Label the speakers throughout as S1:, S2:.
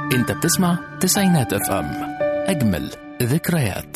S1: انت بتسمع تسعينات اف ام اجمل ذكريات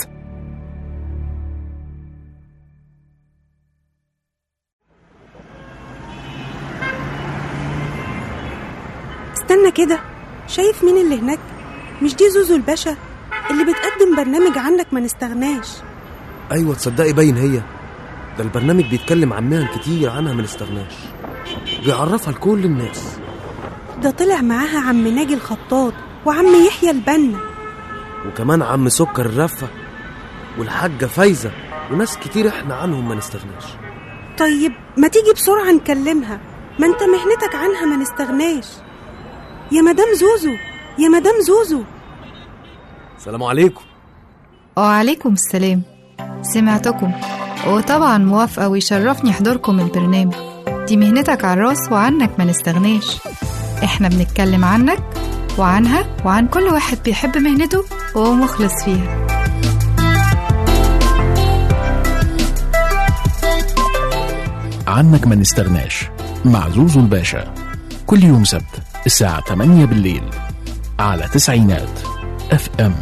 S2: استنى كده شايف مين اللي هناك مش دي زوزو الباشا اللي بتقدم برنامج عنك ما نستغناش
S3: ايوه تصدقي باين هي ده البرنامج بيتكلم عن مهن كتير عنها ما نستغناش بيعرفها لكل الناس
S2: ده طلع معاها عم ناجي الخطاط وعم يحيى البنا
S3: وكمان عم سكر الرفة والحاجة فايزة وناس كتير احنا عنهم ما نستغناش
S2: طيب ما تيجي بسرعة نكلمها ما انت مهنتك عنها ما نستغناش يا مدام زوزو يا مدام زوزو
S3: سلام عليكم
S4: وعليكم السلام سمعتكم وطبعا موافقة ويشرفني حضوركم البرنامج دي مهنتك على الراس وعنك ما نستغناش احنا بنتكلم عنك وعنها وعن كل واحد بيحب مهنته ومخلص فيها
S1: عنك ما نستغناش مع زوزو الباشا كل يوم سبت الساعة 8 بالليل على تسعينات اف ام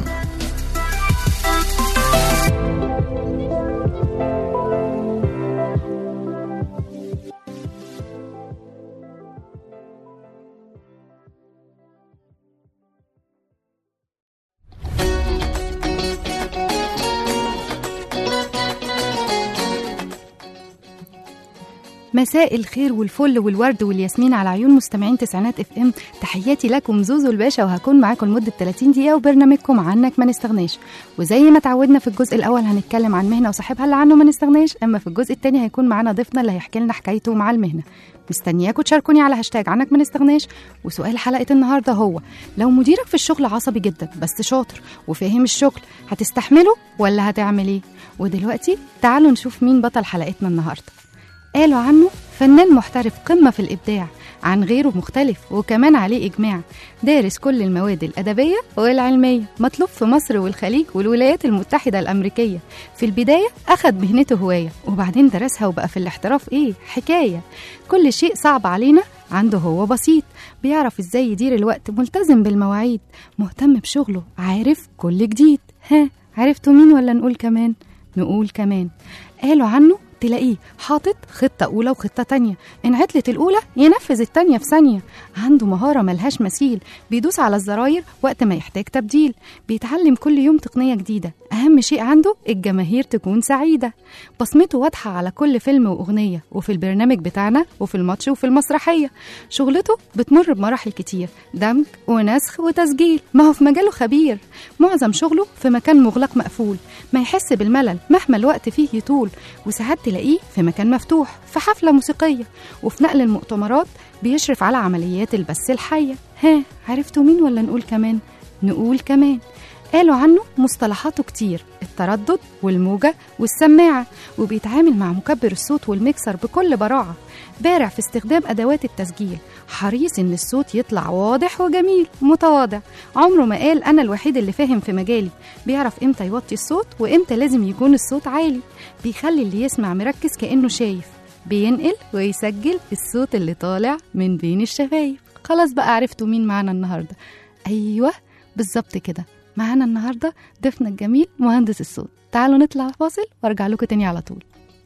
S4: مساء الخير والفل والورد والياسمين على عيون مستمعين تسعينات اف ام تحياتي لكم زوزو الباشا وهكون معاكم لمده 30 دقيقه وبرنامجكم عنك ما نستغناش وزي ما تعودنا في الجزء الاول هنتكلم عن مهنه وصاحبها اللي عنه ما نستغناش اما في الجزء الثاني هيكون معانا ضيفنا اللي هيحكي لنا حكايته مع المهنه مستنياكم تشاركوني على هاشتاج عنك ما نستغناش وسؤال حلقه النهارده هو لو مديرك في الشغل عصبي جدا بس شاطر وفاهم الشغل هتستحمله ولا هتعمل ايه ودلوقتي تعالوا نشوف مين بطل حلقتنا النهارده قالوا عنه فنان محترف قمة في الإبداع عن غيره مختلف وكمان عليه إجماع دارس كل المواد الأدبية والعلمية مطلوب في مصر والخليج والولايات المتحدة الأمريكية في البداية أخد مهنته هواية وبعدين درسها وبقى في الاحتراف إيه حكاية كل شيء صعب علينا عنده هو بسيط بيعرف إزاي يدير الوقت ملتزم بالمواعيد مهتم بشغله عارف كل جديد ها عرفتوا مين ولا نقول كمان نقول كمان قالوا عنه تلاقيه حاطط خطة أولى وخطة تانية إن عطلت الأولى ينفذ التانية في ثانية عنده مهارة ملهاش مثيل بيدوس على الزراير وقت ما يحتاج تبديل بيتعلم كل يوم تقنية جديدة أهم شيء عنده الجماهير تكون سعيدة بصمته واضحة على كل فيلم وأغنية وفي البرنامج بتاعنا وفي الماتش وفي المسرحية شغلته بتمر بمراحل كتير دمج ونسخ وتسجيل ما هو في مجاله خبير معظم شغله في مكان مغلق مقفول ما يحس بالملل مهما الوقت فيه يطول وساعات تلاقيه في مكان مفتوح في حفلة موسيقية وفي نقل المؤتمرات بيشرف على عمليات البث الحية ها عرفتوا مين ولا نقول كمان نقول كمان قالوا عنه مصطلحاته كتير التردد والموجة والسماعة وبيتعامل مع مكبر الصوت والميكسر بكل براعة بارع في استخدام أدوات التسجيل حريص إن الصوت يطلع واضح وجميل متواضع عمره ما قال أنا الوحيد اللي فاهم في مجالي بيعرف إمتى يوطي الصوت وإمتى لازم يكون الصوت عالي بيخلي اللي يسمع مركز كأنه شايف بينقل ويسجل الصوت اللي طالع من بين الشفايف خلاص بقى عرفتوا مين معانا النهاردة أيوة بالظبط كده معانا النهاردة ضيفنا الجميل مهندس الصوت تعالوا نطلع فاصل وارجع لكم تاني على طول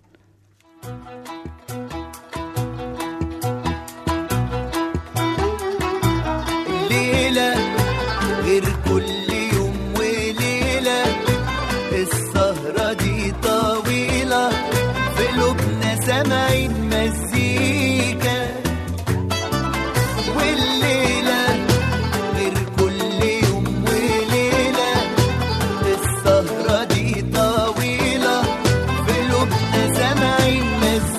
S5: ليلة غير كل يوم وليلة السهرة دي طويلة في قلوبنا سامعين مزيكا والليلة غير كل يوم وليلة السهرة دي طويلة في قلوبنا سامعين مزيكا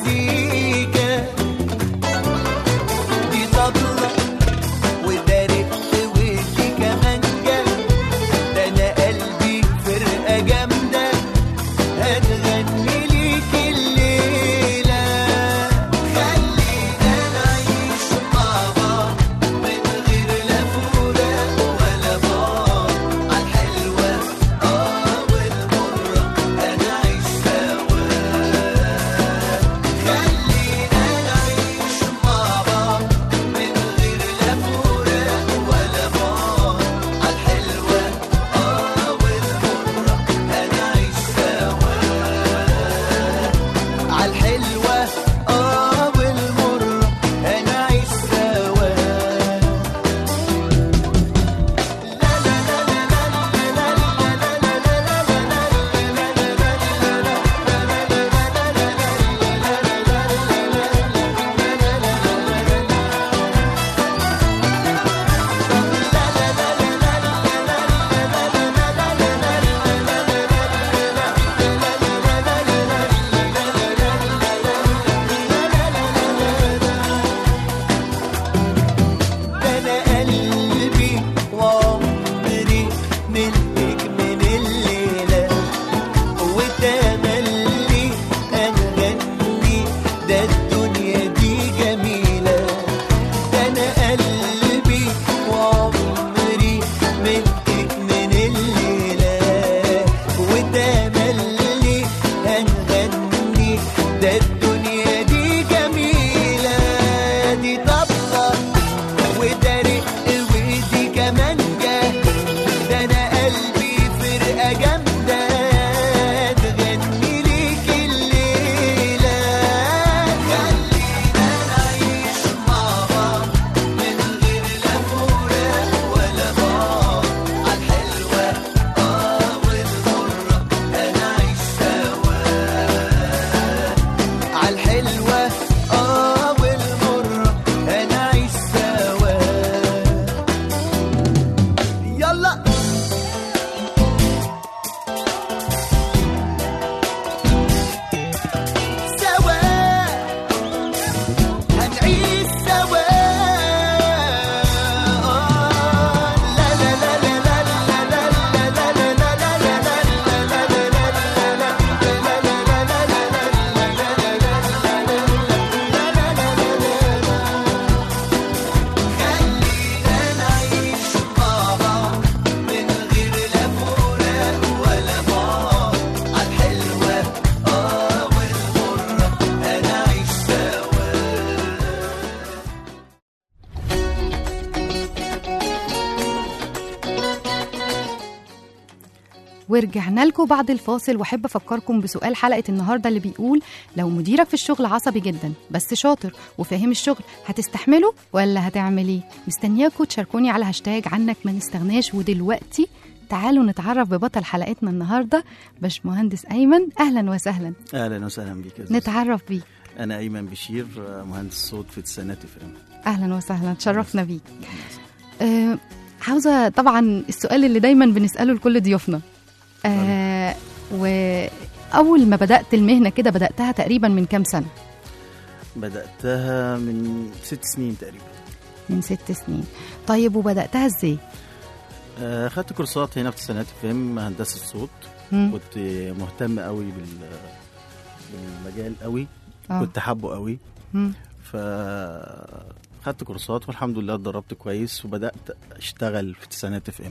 S4: ورجعنا لكم بعد الفاصل واحب افكركم بسؤال حلقه النهارده اللي بيقول لو مديرك في الشغل عصبي جدا بس شاطر وفاهم الشغل هتستحمله ولا هتعمل ايه مستنياكم تشاركوني على هاشتاج عنك ما نستغناش ودلوقتي تعالوا نتعرف ببطل حلقتنا النهارده باشمهندس ايمن اهلا وسهلا
S6: اهلا وسهلا بك يا زوزو.
S4: نتعرف بيه
S6: انا ايمن بشير مهندس صوت في تسعينات اف ام
S4: اهلا وسهلا تشرفنا بيك آه عاوزه طبعا السؤال اللي دايما بنساله لكل ضيوفنا آه واول ما بدات المهنه كده بداتها تقريبا من كام سنه
S6: بداتها من ست سنين تقريبا
S4: من ست سنين طيب وبداتها ازاي
S6: آه، خدت كورسات هنا في تسعينات اف ام هندسه صوت
S4: مم.
S6: كنت مهتم قوي بال بالمجال قوي
S4: آه.
S6: كنت حابه قوي
S4: مم.
S6: ف خدت كورسات والحمد لله اتدربت كويس وبدات اشتغل في تسعينات اف ام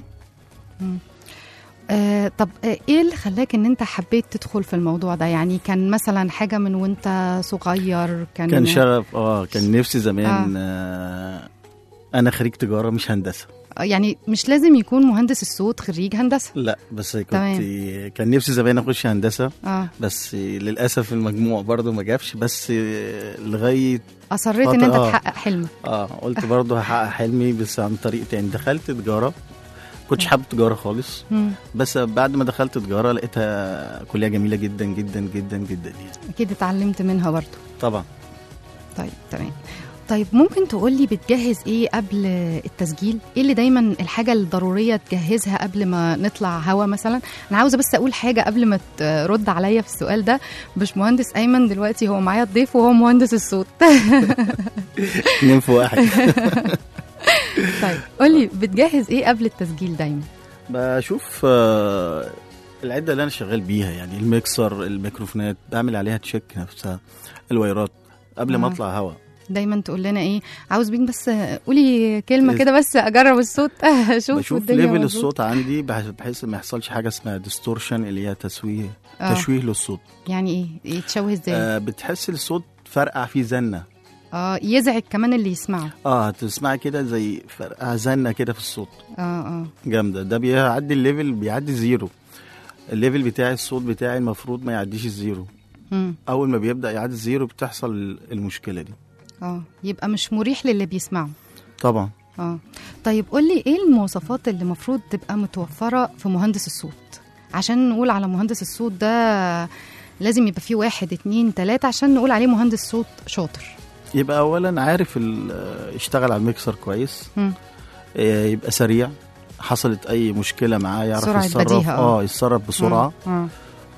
S4: آه طب آه ايه اللي خلاك ان انت حبيت تدخل في الموضوع ده يعني كان مثلا حاجه من وانت صغير كان
S6: كان شغف اه كان نفسي زمان آه. انا خريج تجاره مش هندسه
S4: آه، يعني مش لازم يكون مهندس الصوت خريج هندسه
S6: لا بس كنت
S4: تمام.
S6: كان نفسي زمان اخش هندسه
S4: اه
S6: بس للاسف المجموع برضو ما جابش بس لغايه
S4: اصريت ان انت
S6: آه.
S4: تحقق حلمك
S6: اه قلت برضو هحقق حلمي بس عن طريق تاني دخلت تجاره كنتش حابب تجاره خالص
S4: مم.
S6: بس بعد ما دخلت تجاره لقيتها كليه جميله جدا جدا جدا جدا يعني
S4: اكيد اتعلمت منها برضو
S6: طبعا
S4: طيب تمام طيب ممكن تقولي بتجهز ايه قبل التسجيل ايه اللي دايما الحاجه الضروريه تجهزها قبل ما نطلع هوا مثلا انا عاوزه بس اقول حاجه قبل ما ترد عليا في السؤال ده باشمهندس ايمن دلوقتي هو معايا ضيف وهو مهندس الصوت
S6: اتنين في واحد
S4: طيب قولي بتجهز ايه قبل التسجيل دايما
S6: بشوف آه، العده اللي انا شغال بيها يعني الميكسر الميكروفونات بعمل عليها تشيك نفسها الوايرات قبل ما
S4: آه.
S6: اطلع هوا
S4: دايما تقول لنا ايه عاوز بيك بس قولي كلمه
S6: إز-
S4: كده بس اجرب الصوت اشوف
S6: بشوف
S4: الدنيا
S6: ليفل
S4: مظبوط.
S6: الصوت عندي بح- بحيث ما يحصلش حاجه اسمها ديستورشن اللي هي تسويه
S4: آه.
S6: تشويه للصوت
S4: يعني ايه يتشوه ازاي
S6: آه بتحس الصوت فرقع فيه زنه
S4: اه يزعج كمان اللي يسمعه
S6: اه هتسمعي كده زي فرقع زنه كده في الصوت
S4: اه اه
S6: جامده ده بيعدي الليفل بيعدي زيرو الليفل بتاعي الصوت بتاعي المفروض ما يعديش الزيرو
S4: مم.
S6: اول ما بيبدا يعدي الزيرو بتحصل المشكله دي
S4: اه يبقى مش مريح للي بيسمعه
S6: طبعا
S4: اه طيب قولي ايه المواصفات اللي المفروض تبقى متوفره في مهندس الصوت عشان نقول على مهندس الصوت ده لازم يبقى فيه واحد اتنين تلاتة عشان نقول عليه مهندس صوت شاطر
S6: يبقى اولا عارف ال- آه، يشتغل على الميكسر كويس
S4: مم.
S6: آه، يبقى سريع حصلت اي مشكله معاه يعرف
S4: سرعة
S6: يتصرف
S4: بديهة، آه.
S6: اه يتصرف بسرعه
S4: اه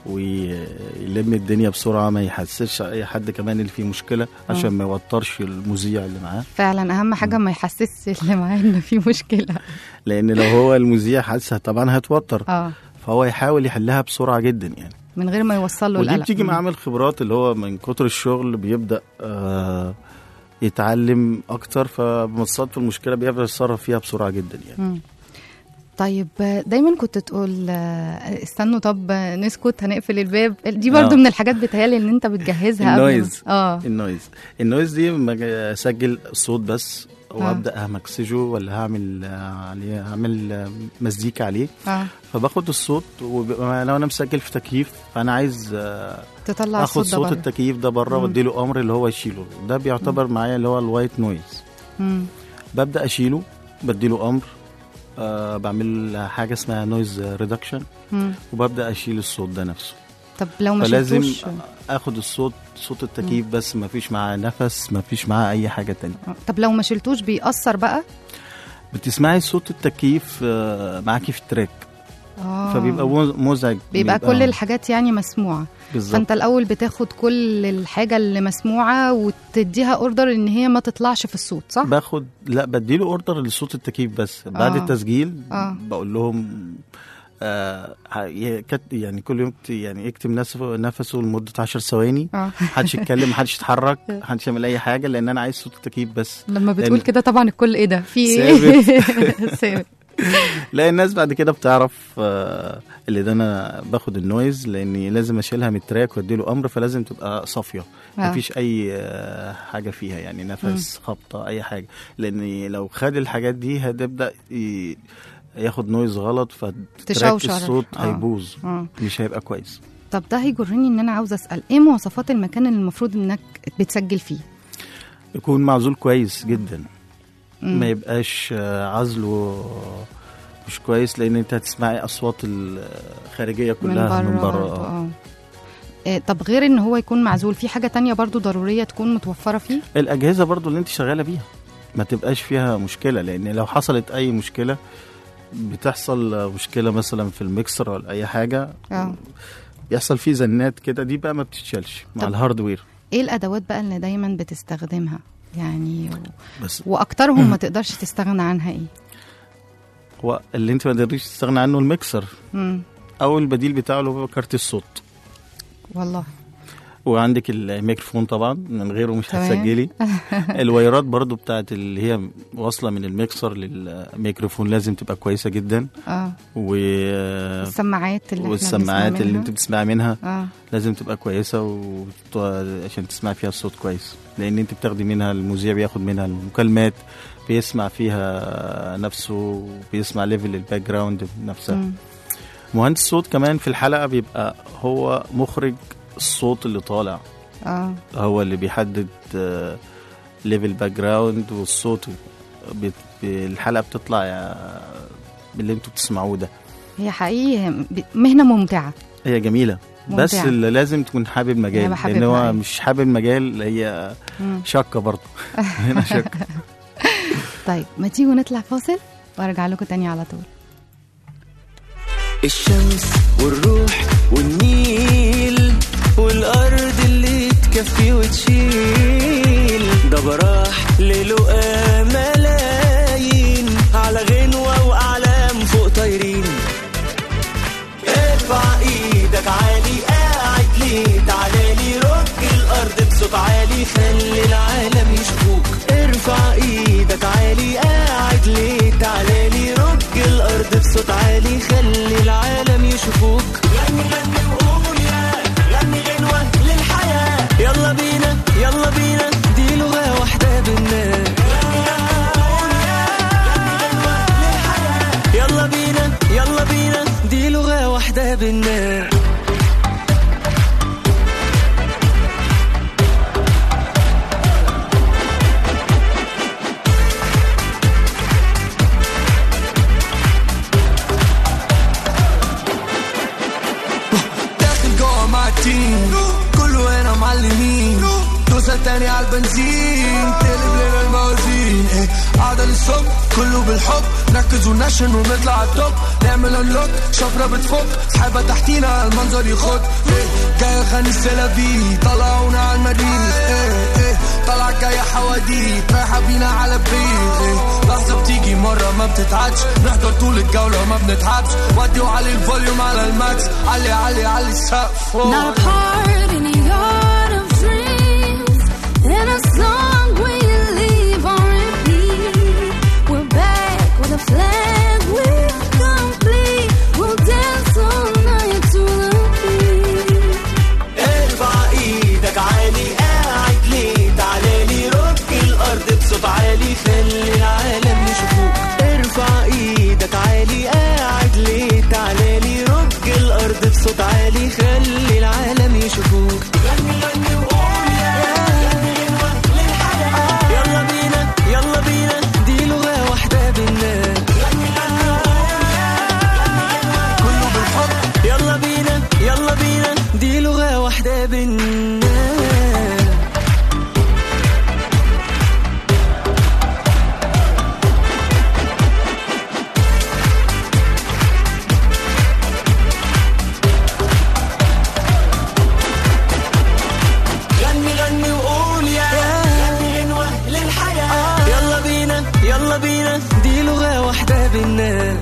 S6: ويلم الدنيا بسرعه ما يحسسش اي حد كمان اللي فيه مشكله عشان ما يوترش المذيع اللي معاه
S4: فعلا اهم حاجه ما يحسسش اللي معاه ان في مشكله
S6: لان لو هو المذيع حاسس طبعا هيتوتر
S4: اه
S6: فهو يحاول يحلها بسرعه جدا يعني
S4: من غير ما يوصل له
S6: ودي
S4: القلق
S6: بتيجي
S4: مم.
S6: مع عامل خبرات اللي هو من كتر الشغل بيبدا آه يتعلم اكتر فبمصاد في المشكله بيقدر يتصرف فيها بسرعه جدا يعني
S4: مم. طيب دايما كنت تقول آه، استنوا طب نسكت هنقفل الباب دي برضو
S6: آه.
S4: من الحاجات بتهيالي ان انت بتجهزها قبل ما-
S6: النويز.
S4: اه
S6: النويز النويز دي لما أجي اسجل صوت بس وابدا همكسجه ولا هعمل آه، عليه هعمل آه، مزيكا عليه
S4: اه
S6: فباخد الصوت وبيبقى لو انا مسجل في تكييف فانا عايز آه،
S4: تطلع
S6: اخد
S4: الصوت ده
S6: صوت
S4: بره
S6: التكييف ده بره
S4: مم.
S6: واديله امر اللي هو يشيله ده بيعتبر معايا اللي هو الوايت نويز
S4: مم.
S6: ببدا اشيله بديله امر آه بعمل حاجه اسمها نويز ريدكشن
S4: مم.
S6: وببدا اشيل الصوت ده نفسه
S4: طب لو ما
S6: فلازم
S4: شلتوش
S6: اخد الصوت صوت التكييف بس ما فيش معاه نفس ما فيش معاه اي حاجه تانية
S4: آه. طب لو ما شلتوش بيأثر بقى
S6: بتسمعي صوت التكييف آه، معاكي في التراك
S4: اه
S6: فبيبقى مز- مزعج
S4: بيبقى كل الحاجات يعني مسموعه
S6: بالظبط
S4: فانت الاول بتاخد كل الحاجه اللي مسموعه وتديها اوردر ان هي ما تطلعش في الصوت صح
S6: باخد لا بديله اوردر لصوت التكييف بس بعد
S4: آه.
S6: التسجيل
S4: آه.
S6: بقول لهم آه ه- كت- يعني كل يوم ت- يعني يكتم نفسه نفسه لمده 10 ثواني
S4: اه
S6: محدش يتكلم محدش يتحرك محدش يعمل اي حاجه لان انا عايز صوت التكييف بس
S4: لما بتقول
S6: لأن-
S4: كده طبعا الكل ايه ده في ايه ثابت
S6: لا الناس بعد كده بتعرف آه اللي ده انا باخد النويز لاني لازم اشيلها من التراك واديله امر فلازم تبقى صافيه
S4: آه.
S6: مفيش اي آه حاجه فيها يعني نفس خبطه اي حاجه لان لو خد الحاجات دي هتبدا ي- ياخد نويز غلط فتراك
S4: تشوشر.
S6: الصوت
S4: آه.
S6: هيبوظ
S4: آه.
S6: مش هيبقى كويس
S4: طب ده هيجرني ان انا عاوزه اسال ايه مواصفات المكان اللي المفروض انك بتسجل فيه
S6: يكون معزول كويس جدا
S4: مم.
S6: ما يبقاش آه، عزله مش كويس لان انت هتسمعي اصوات الخارجيه كلها من بره
S4: برضه،
S6: آه.
S4: اه إيه، طب غير ان هو يكون معزول في حاجه تانية برضو ضروريه تكون متوفره فيه
S6: الاجهزه برضو اللي انت شغاله بيها ما تبقاش فيها مشكله لان لو حصلت اي مشكله بتحصل مشكله مثلا في الميكسر ولا اي حاجه
S4: اه
S6: يحصل فيه زنات كده دي بقى ما بتتشالش مع
S4: طب-
S6: الهاردوير
S4: ايه الادوات بقى اللي دايما بتستخدمها يعني و...
S6: بس
S4: واكترهم ما تقدرش تستغنى عنها ايه
S6: هو اللي انت ما تقدريش تستغنى عنه الميكسر
S4: مم.
S6: او البديل بتاعه اللي هو كارت الصوت
S4: والله
S6: وعندك الميكروفون طبعا من غيره مش
S4: تمام.
S6: هتسجلي الوايرات برضو بتاعت اللي هي واصله من الميكسر للميكروفون لازم تبقى كويسه جدا
S4: اه
S6: و
S4: السماعات اللي احنا
S6: والسماعات
S4: بنسمع
S6: اللي
S4: منها.
S6: انت بتسمعي منها
S4: اه
S6: لازم تبقى كويسه وت... عشان تسمع فيها الصوت كويس لان انت بتاخدي منها المذيع بياخد منها المكالمات بيسمع فيها نفسه بيسمع ليفل الباك جراوند نفسها
S4: مم.
S6: مهندس الصوت كمان في الحلقه بيبقى هو مخرج الصوت اللي طالع
S4: اه
S6: هو اللي بيحدد ليفل باك جراوند والصوت بت- الحلقه بتطلع يا- باللي انتوا بتسمعوه ده
S4: هي حقيقي ب- مهنه ممتعه
S6: هي جميله بس
S4: ممتعة.
S6: اللي لازم تكون حابب
S4: أنا
S6: مجال
S4: بحببها،
S6: لان هو
S4: أيوة.
S6: مش حابب مجال هي
S4: مم.
S6: شقه برضه هنا شقه
S4: طيب ما تيجوا نطلع فاصل وارجع لكم تاني على طول
S5: الشمس والروح والنيل والأرض اللي تكفي وتشيل ده براح للقى ملايين على غنوة وأعلام فوق طايرين ارفع ايدك عالي قاعد ليه تعالى لي رج الارض بصوت عالي خلي العالم يشوفوك ارفع ايدك عالي قاعد ليه تعالى لي رج الارض بصوت عالي خلي العالم يشوفوك غني غني وقول يا غني غنوة للحياة يلا بينا يلا بينا دي لغة واحدة بينا يلا بينا يلا بينا دي لغة واحدة بينا داخل جوه مع التيم كله هنا معلمين دوسة تاني على البنزين تقلب لنا الموازين ايه قاعدة للصبح كله بالحب نركز ونشن ونطلع على التوب نعمل انلوك شفرة بتفك سحابة تحتينا المنظر يخد ايه جاي غني السلابي طلعونا على المريخ ايه ايه طلع جاية حواديت رايحة بينا على البيت ايه لحظة بتيجي مرة ما بتتعدش نحضر طول الجولة ما بنتعبش ودي وعلي الفوليوم على الماكس علي علي علي السقف فوق.
S7: Not a part in a yard of dreams, and a song we leave on repeat. We're back with a flag we're complete. We'll dance all night to the beat.
S5: ارفع ايدك عالي قاعد ليه تعالى لي رج الارض بصوت عالي خلي العالم يشوفوك ارفع ايدك عالي قاعد ليه تعالى لي رج الارض بصوت عالي خلي العالم يشوفوك غني غني وقول يا غني غنوة للحياة يلا بينا يلا بينا دي لغة واحدة بينا غني غني وقول يا غني غنوة كله بالحب يلا بينا يلا بينا دي لغة واحدة بينا غني غني وقول يا غني غنوة للحياة يلا بينا يلا بينا دي لغة واحدة بينا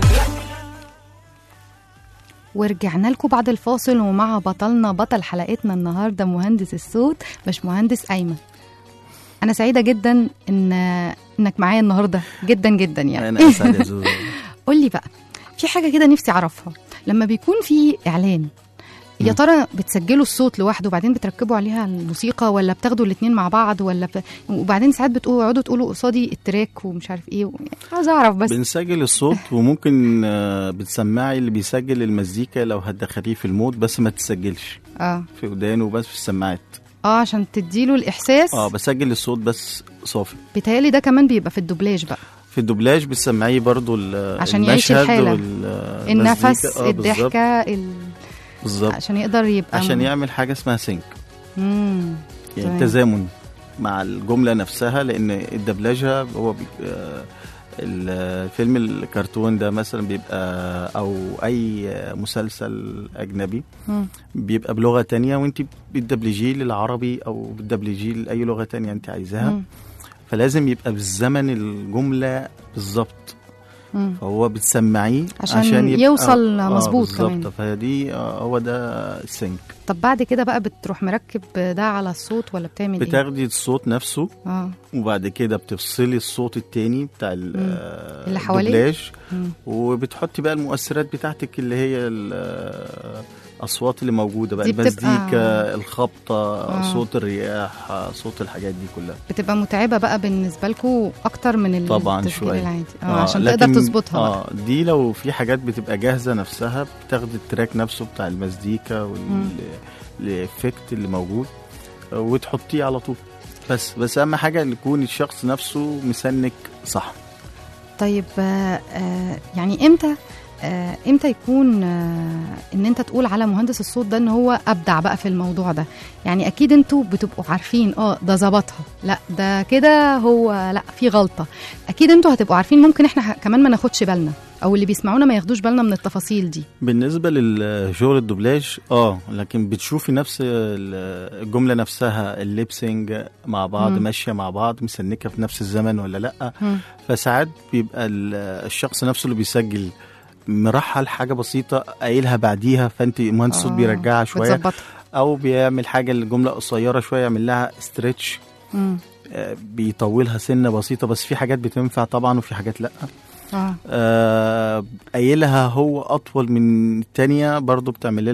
S4: ورجعنا لكم بعد الفاصل ومع بطلنا بطل حلقتنا النهارده مهندس الصوت مش مهندس ايمن انا سعيده جدا ان انك معايا النهارده جدا جدا يعني
S6: انا اسعد يا زوزو
S4: قول لي بقى في حاجه كده نفسي اعرفها لما بيكون في اعلان يا ترى بتسجلوا الصوت لوحده وبعدين بتركبوا عليها الموسيقى ولا بتاخدوا الاتنين مع بعض ولا ب... وبعدين ساعات بتقعدوا تقولوا قصادي التراك ومش عارف ايه و... عاوز اعرف بس
S6: بنسجل الصوت وممكن آه، بتسمعي اللي بيسجل المزيكا لو هتدخليه في المود بس ما تسجلش
S4: اه
S6: في ودانه بس في السماعات
S4: اه عشان تديله الاحساس
S6: اه بسجل الصوت بس صافي
S4: بيتهيألي ده كمان بيبقى في الدوبلاج بقى
S6: في الدوبلاج بتسمعيه برضو ال-
S4: عشان يعيش
S6: المشهد
S4: الحالة.
S6: وال-
S4: النفس
S6: المزيكا. آه، بالظبط،
S4: الضحكه ال...
S6: بالظبط
S4: عشان يقدر يبقى
S6: عشان يعمل حاجه اسمها سينك
S4: مم.
S6: يعني
S4: تمام.
S6: تزامن مع الجمله نفسها لان الدبلجه هو بي... آه، الفيلم الكرتون ده مثلا بيبقى او اي مسلسل اجنبي
S4: مم.
S6: بيبقى بلغه تانية وانت بتدبلجيه للعربي او بتدبلجيه لاي لغه تانية انت عايزاها
S4: مم.
S6: فلازم يبقى بالزمن الجمله بالظبط
S4: مم.
S6: فهو بتسمعيه
S4: عشان
S6: يبقى
S4: يوصل
S6: آه
S4: مظبوط
S6: بالظبط
S4: كمان.
S6: فدي آه هو ده السينك
S4: طب بعد كده بقى بتروح مركب ده على الصوت ولا بتعمل ايه؟
S6: بتاخدي الصوت نفسه
S4: اه
S6: وبعد كده بتفصلي الصوت التاني بتاع ال- آه،
S4: اللي حواليه؟
S6: الدوبلاج
S4: مم.
S6: وبتحطي بقى المؤثرات بتاعتك اللي هي ال- الاصوات اللي موجوده بقى
S4: دي بتبقى-
S6: المزيكا الخبطه
S4: آه.
S6: صوت الرياح آه، صوت الحاجات دي كلها
S4: بتبقى متعبه بقى بالنسبه لكم اكتر من ال-
S6: طبعا
S4: التسجيل
S6: شويه
S4: العادي اه,
S6: آه،
S4: عشان
S6: لكن-
S4: تقدر تظبطها بقى
S6: اه دي لو في حاجات بتبقى جاهزه نفسها بتاخدي التراك نفسه بتاع المزيكا
S4: مم.
S6: والافكت اللي موجود آه، وتحطيه على طول بس بس اهم حاجه ان يكون الشخص نفسه مسنك صح
S4: طيب آه آه يعني امتى آه امتى يكون آه ان انت تقول على مهندس الصوت ده ان هو ابدع بقى في الموضوع ده يعني اكيد انتوا بتبقوا عارفين اه ده ظبطها لا ده كده هو لا في غلطه اكيد انتوا هتبقوا عارفين ممكن احنا ح- كمان ما ناخدش بالنا او اللي بيسمعونا ما ياخدوش بالنا من التفاصيل دي
S6: بالنسبه للشغل الدوبلاج اه لكن بتشوفي نفس ال- الجمله نفسها الليبسينج مع بعض
S4: مم.
S6: ماشيه مع بعض مسنكه في نفس الزمن ولا لا
S4: مم.
S6: فساعات بيبقى ال- الشخص نفسه اللي بيسجل مرحل حاجه بسيطه قايلها بعديها فانت مهندس الصوت
S4: آه،
S6: بيرجعها شويه
S4: بتظبطها
S6: او بيعمل حاجه الجمله قصيره شويه يعمل لها ستريتش
S4: مم.
S6: بيطولها سنه بسيطه بس في حاجات بتنفع طبعا وفي حاجات لا
S4: اه
S6: آه، قايلها هو اطول من التانية برضو بتعمل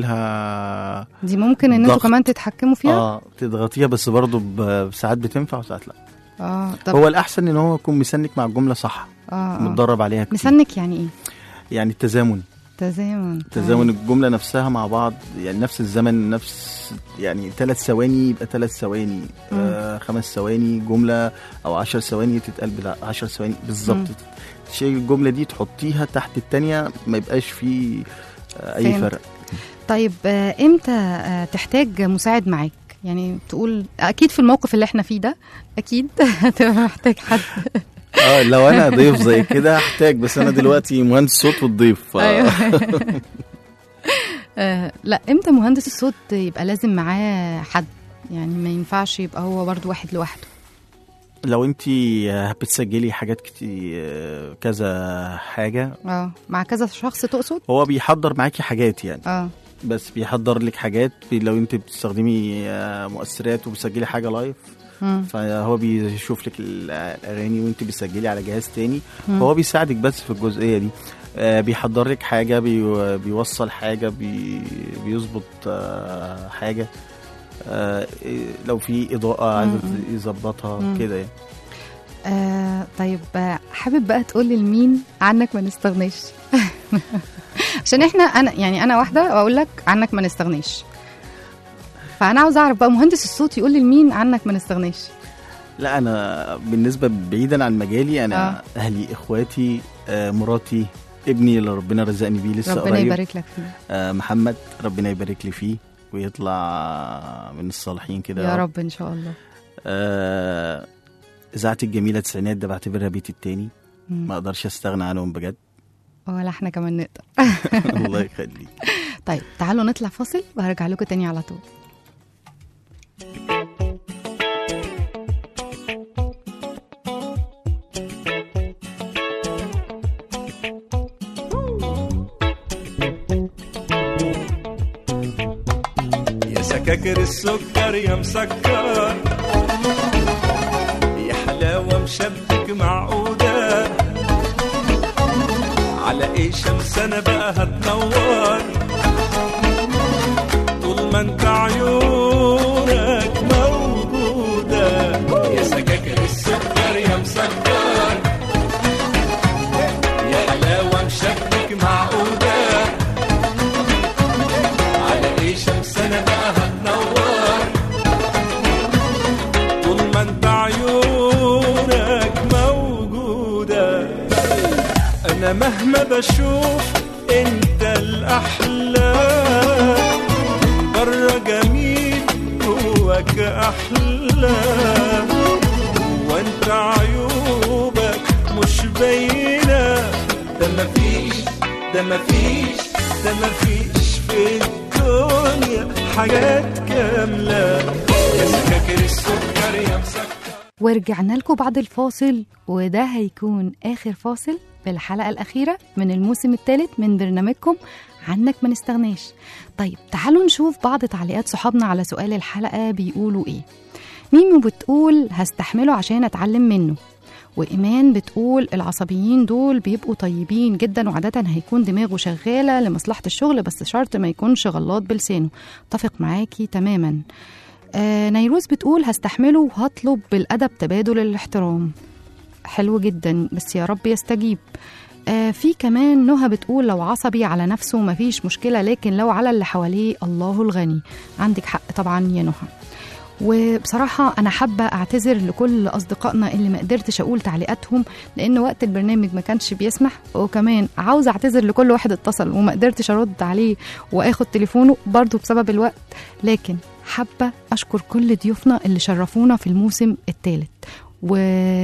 S6: لها
S4: دي ممكن ان انتوا
S6: ضغط.
S4: كمان تتحكموا فيها
S6: اه تضغطيها بس برضو ب- ساعات بتنفع وساعات لا
S4: اه طب
S6: هو الاحسن ان هو يكون مسنك مع الجمله صح
S4: اه, آه.
S6: متدرب عليها كتير
S4: مسنك يعني ايه
S6: يعني التزامن
S4: تزامن
S6: تزامن الجمله نفسها مع بعض يعني نفس الزمن نفس يعني ثلاث ثواني يبقى ثلاث ثواني آه خمس ثواني جمله او عشر ثواني تتقال بلا 10 ثواني بالظبط تشيل الجمله دي تحطيها تحت الثانيه ما يبقاش فيه آه اي
S4: فهمت.
S6: فرق
S4: طيب آه، امتى آه، تحتاج مساعد معاك يعني تقول اكيد في الموقف اللي احنا فيه ده اكيد هتبقى محتاج حد
S6: اه لو انا ضيف زي كده هحتاج بس انا دلوقتي مهندس صوت والضيف ف...
S4: ايوه آه، لا امتى مهندس الصوت يبقى لازم معاه حد يعني ما ينفعش يبقى هو برضو واحد لوحده
S6: لو انت بتسجلي حاجات كتير كذا حاجه
S4: اه مع كذا شخص تقصد
S6: هو بيحضر معاكي حاجات يعني
S4: اه
S6: بس بيحضر لك حاجات بي- لو انت بتستخدمي آه، مؤثرات وبتسجلي حاجه لايف
S4: مم.
S6: فهو بيشوف لك ال- الاغاني وانت بتسجلي على جهاز تاني
S4: مم.
S6: فهو بيساعدك بس في الجزئيه دي آه، بيحضر لك حاجه بي بيوصل حاجه بي بيظبط آه، حاجه آه، إيه، لو في اضاءه عايز
S4: مم.
S6: يظبطها
S4: مم.
S6: كده يعني
S4: آه طيب آه، حابب بقى تقولي لمين عنك ما نستغناش عشان احنا انا يعني انا واحده واقول لك عنك ما نستغناش فانا عاوز اعرف بقى مهندس الصوت يقول لي لمين عنك ما نستغناش
S6: لا انا بالنسبه بعيدا عن مجالي انا
S4: آه.
S6: آه. اهلي اخواتي آه، مراتي ابني اللي ربنا رزقني بيه لسه
S4: ربنا
S6: قريب
S4: يبارك لك فيه
S6: آه، محمد ربنا يبارك لي فيه ويطلع من الصالحين كده
S4: يا رب ان شاء الله
S6: آه، اذاعتي الجميله التسعينات ده بعتبرها بيتي التاني
S4: مم.
S6: ما اقدرش استغنى عنهم بجد
S4: ولا احنا كمان نقدر
S6: الله يخليك
S4: طيب تعالوا نطلع فاصل وهرجع لكم تاني على طول
S8: يا سكاكر السكر يا مسكر يا حلاوة مشبك معقودة على ايه شمس انا بقى هتنور عيونك موجودة يا سكاكر السكر يا مسكر يا حلاوة مشبك معقودة على ايه شمسنا بقى هتنور طول ما انت عيونك موجودة انا مهما بشوف انت الاحلى بره جميل جواك احلى وانت عيوبك مش باينه ده مفيش ده مفيش ده مفيش في الدنيا حاجات كامله يا سكاكر السكر يا مسكر
S4: ورجعنا لكم بعد الفاصل وده هيكون آخر فاصل في الحلقة الأخيرة من الموسم الثالث من برنامجكم عنك ما نستغناش طيب تعالوا نشوف بعض تعليقات صحابنا على سؤال الحلقة بيقولوا إيه ميمو بتقول هستحمله عشان أتعلم منه وإيمان بتقول العصبيين دول بيبقوا طيبين جدا وعادة هيكون دماغه شغالة لمصلحة الشغل بس شرط ما يكونش غلاط بلسانه اتفق معاكي تماما آه نيروز بتقول هستحمله وهطلب بالأدب تبادل الاحترام حلو جدا بس يا رب يستجيب آه في كمان نهى بتقول لو عصبي على نفسه مفيش مشكلة لكن لو على اللي حواليه الله الغني عندك حق طبعا يا نهى وبصراحة أنا حابة أعتذر لكل أصدقائنا اللي ما قدرتش أقول تعليقاتهم لأن وقت البرنامج ما كانش بيسمح وكمان عاوزة أعتذر لكل واحد اتصل وما قدرتش أرد عليه وآخد تليفونه برضه بسبب الوقت لكن حابة أشكر كل ضيوفنا اللي شرفونا في الموسم الثالث و...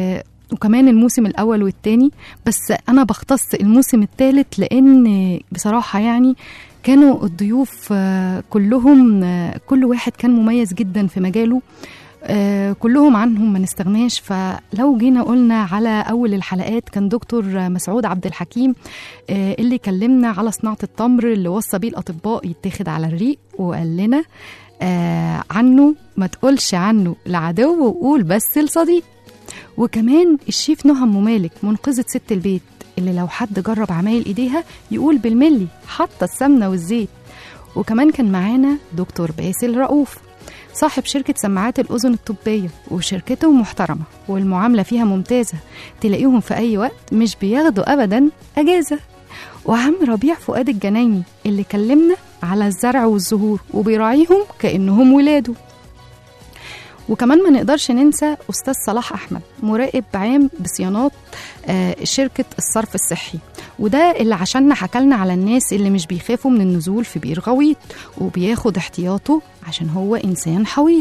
S4: وكمان الموسم الأول والتاني بس أنا بختص الموسم الثالث لأن بصراحة يعني كانوا الضيوف آه، كلهم آه، كل واحد كان مميز جدا في مجاله آه، كلهم عنهم ما نستغناش فلو جينا قلنا على أول الحلقات كان دكتور مسعود عبد الحكيم آه، اللي كلمنا على صناعة التمر اللي وصى بيه الأطباء يتاخد على الريق وقال لنا آه، عنه ما تقولش عنه لعدو وقول بس لصديق وكمان الشيف نهى أم مالك منقذة ست البيت اللي لو حد جرب عمايل ايديها يقول بالملي حاطه السمنه والزيت وكمان كان معانا دكتور باسل رؤوف صاحب شركة سماعات الأذن الطبية وشركته محترمة والمعاملة فيها ممتازة تلاقيهم في أي وقت مش بياخدوا أبدا أجازة وعم ربيع فؤاد الجنايني اللي كلمنا على الزرع والزهور وبيراعيهم كأنهم ولاده وكمان ما نقدرش ننسى أستاذ صلاح أحمد مراقب عام بصيانات آه، شركة الصرف الصحي وده اللي عشان حكالنا على الناس اللي مش بيخافوا من النزول في بير غويط وبياخد احتياطه عشان هو إنسان حويط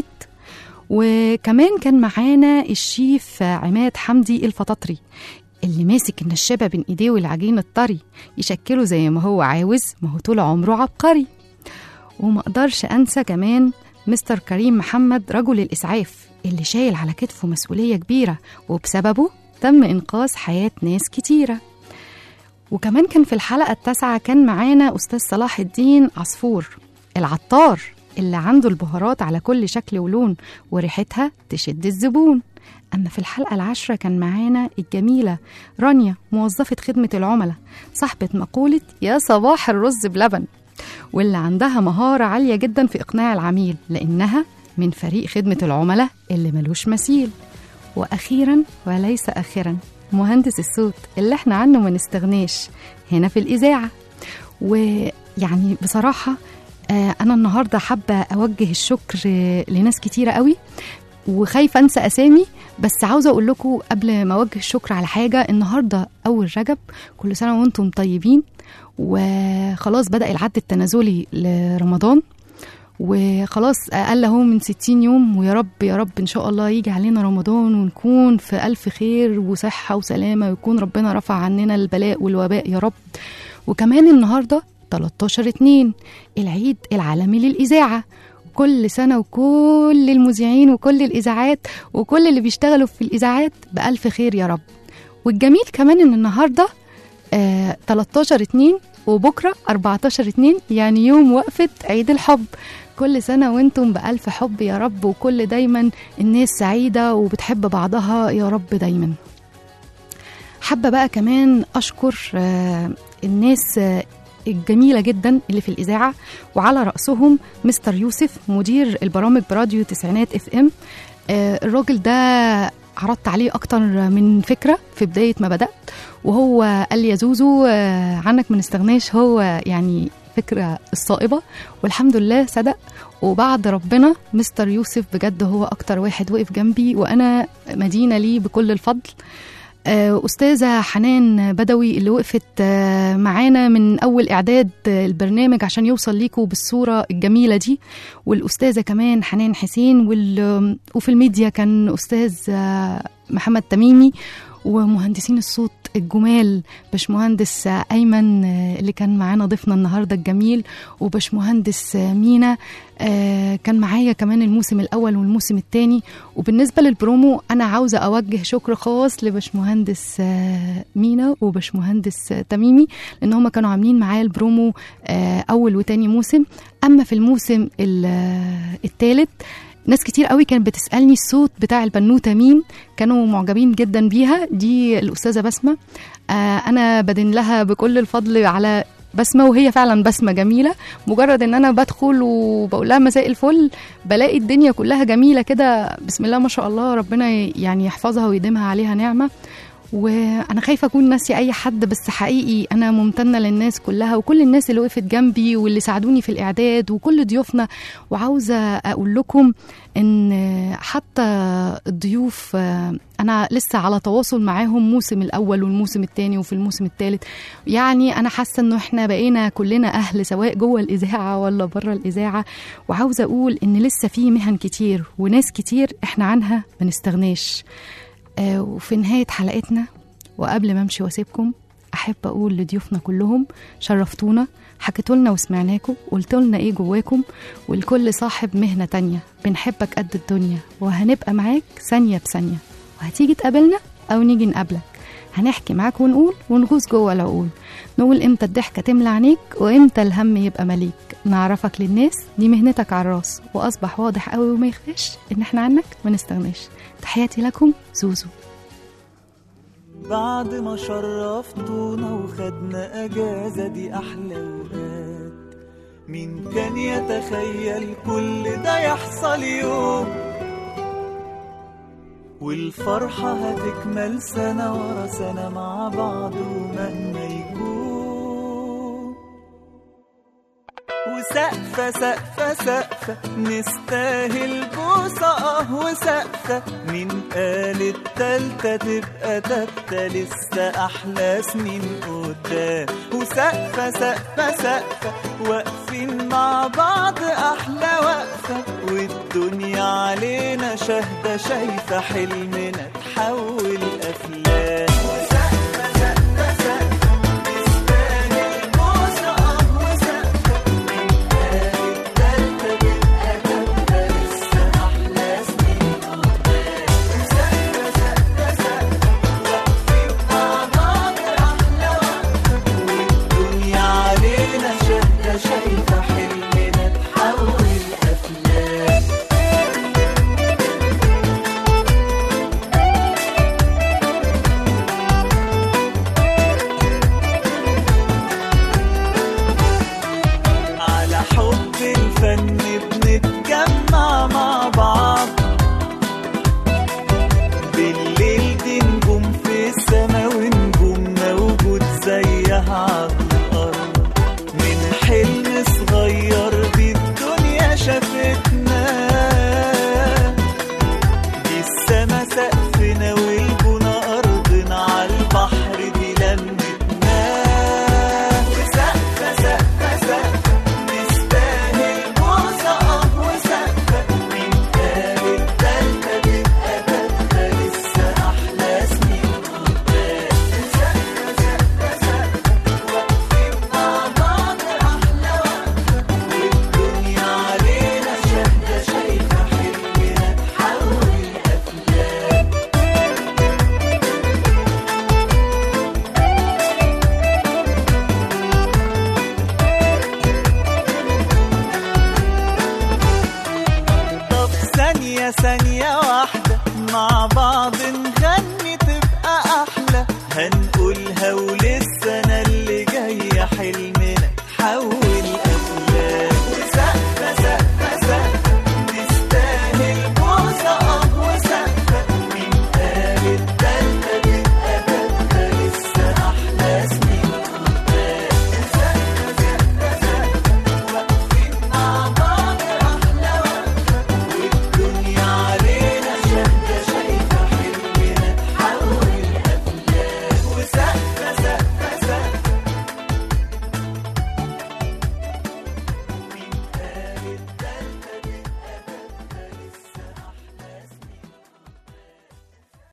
S4: وكمان كان معانا الشيف عماد حمدي الفطاطري اللي ماسك النشابة بين ايديه والعجين الطري يشكله زي ما هو عاوز ما هو طول عمره عبقري وما اقدرش انسى كمان مستر كريم محمد رجل الاسعاف اللي شايل على كتفه مسؤولية كبيرة وبسببه تم انقاذ حياة ناس كتيرة وكمان كان في الحلقة التاسعة كان معانا أستاذ صلاح الدين عصفور العطار اللي عنده البهارات على كل شكل ولون وريحتها تشد الزبون أما في الحلقة العاشرة كان معانا الجميلة رانيا موظفة خدمة العملاء صاحبة مقولة يا صباح الرز بلبن واللي عندها مهارة عالية جدا في إقناع العميل لأنها من فريق خدمة العملاء اللي ملوش مثيل وأخيرا وليس آخرا مهندس الصوت اللي احنا عنه ما نستغناش هنا في الإذاعة ويعني بصراحة آه، أنا النهاردة حابة أوجه الشكر آه، لناس كتيرة قوي وخايفة أنسى أسامي بس عاوزة أقول لكم قبل ما أوجه الشكر على حاجة النهاردة أول رجب كل سنة وأنتم طيبين وخلاص بدأ العد التنازلي لرمضان وخلاص أقل أهو من 60 يوم ويا رب يا رب إن شاء الله يجي علينا رمضان ونكون في ألف خير وصحة وسلامة ويكون ربنا رفع عننا البلاء والوباء يا رب وكمان النهاردة 13 2 العيد العالمي للإذاعة كل سنة وكل المذيعين وكل الإذاعات وكل اللي بيشتغلوا في الإذاعات بألف خير يا رب والجميل كمان إن النهاردة آه 13 2 وبكرة 14 2 يعني يوم وقفة عيد الحب كل سنة وانتم بألف حب يا رب وكل دايما الناس سعيدة وبتحب بعضها يا رب دايما حابة بقى كمان أشكر آه، الناس آه، الجميلة جدا اللي في الإذاعة وعلى رأسهم مستر يوسف مدير البرامج براديو تسعينات اف ام آه، الراجل ده عرضت عليه أكتر من فكرة في بداية ما بدأت وهو قال لي يا زوزو آه، عنك ما نستغناش هو يعني فكرة الصائبة والحمد لله صدق وبعد ربنا مستر يوسف بجد هو أكتر واحد وقف جنبي وأنا مدينة ليه بكل الفضل آه، أستاذة حنان بدوي اللي وقفت آه، معانا من أول إعداد آه، البرنامج عشان يوصل ليكوا بالصورة الجميلة دي والأستاذة كمان حنان حسين وال... وفي الميديا كان أستاذ آه، محمد تميمي ومهندسين الصوت الجمال باشمهندس آه، أيمن آه، اللي كان معانا ضيفنا النهاردة الجميل وباشمهندس آه، مينا آه، كان معايا كمان الموسم الأول والموسم الثاني وبالنسبة للبرومو أنا عاوزة أوجه شكر خاص لباشمهندس آه، مينا وباشمهندس آه، تميمي لأن هما كانوا عاملين معايا البرومو آه، أول وتاني موسم أما في الموسم الثالث ناس كتير قوي كانت بتسألني الصوت بتاع البنوتة مين كانوا معجبين جدا بيها دي الأستاذة بسمة آه أنا بدن لها بكل الفضل على بسمة وهي فعلا بسمة جميلة مجرد ان انا بدخل وبقول لها مساء الفل بلاقي الدنيا كلها جميلة كده بسم الله ما شاء الله ربنا يعني يحفظها ويديمها عليها نعمة وانا خايفه اكون ناسي اي حد بس حقيقي انا ممتنه للناس كلها وكل الناس اللي وقفت جنبي واللي ساعدوني في الاعداد وكل ضيوفنا وعاوزه اقول لكم ان حتى الضيوف انا لسه على تواصل معاهم موسم الاول والموسم الثاني وفي الموسم الثالث يعني انا حاسه انه احنا بقينا كلنا اهل سواء جوه الاذاعه ولا بره الاذاعه وعاوزه اقول ان لسه في مهن كتير وناس كتير احنا عنها ما نستغناش آه، وفي نهاية حلقتنا وقبل ما امشي واسيبكم احب اقول لضيوفنا كلهم شرفتونا حكيتوا لنا وسمعناكم قلتوا لنا ايه جواكم والكل صاحب مهنة تانية بنحبك قد الدنيا وهنبقى معاك ثانية بثانية وهتيجي تقابلنا او نيجي نقابلك هنحكي معاك ونقول ونغوص جوه العقول نقول امتى الضحكة تملى عينيك وامتى الهم يبقى مليك نعرفك للناس دي مهنتك على الراس واصبح واضح قوي وما يخفاش ان احنا عنك ما نستغناش تحياتي لكم زوزو
S9: بعد ما شرفتونا وخدنا اجازة دي احلى اوقات مين كان يتخيل كل ده يحصل يوم والفرحة هتكمل سنة ورا سنة مع بعض ومهما يكون وسقفة سقفة سقفة نستاهل بوسة اه وسقفة مين قال التالتة تبقى تالتة لسه أحلى سنين قدام وسقفة سقفة سقفة واقفين مع بعض أحلى وقفة والدنيا علينا شاهدة شايفة حلمنا تحول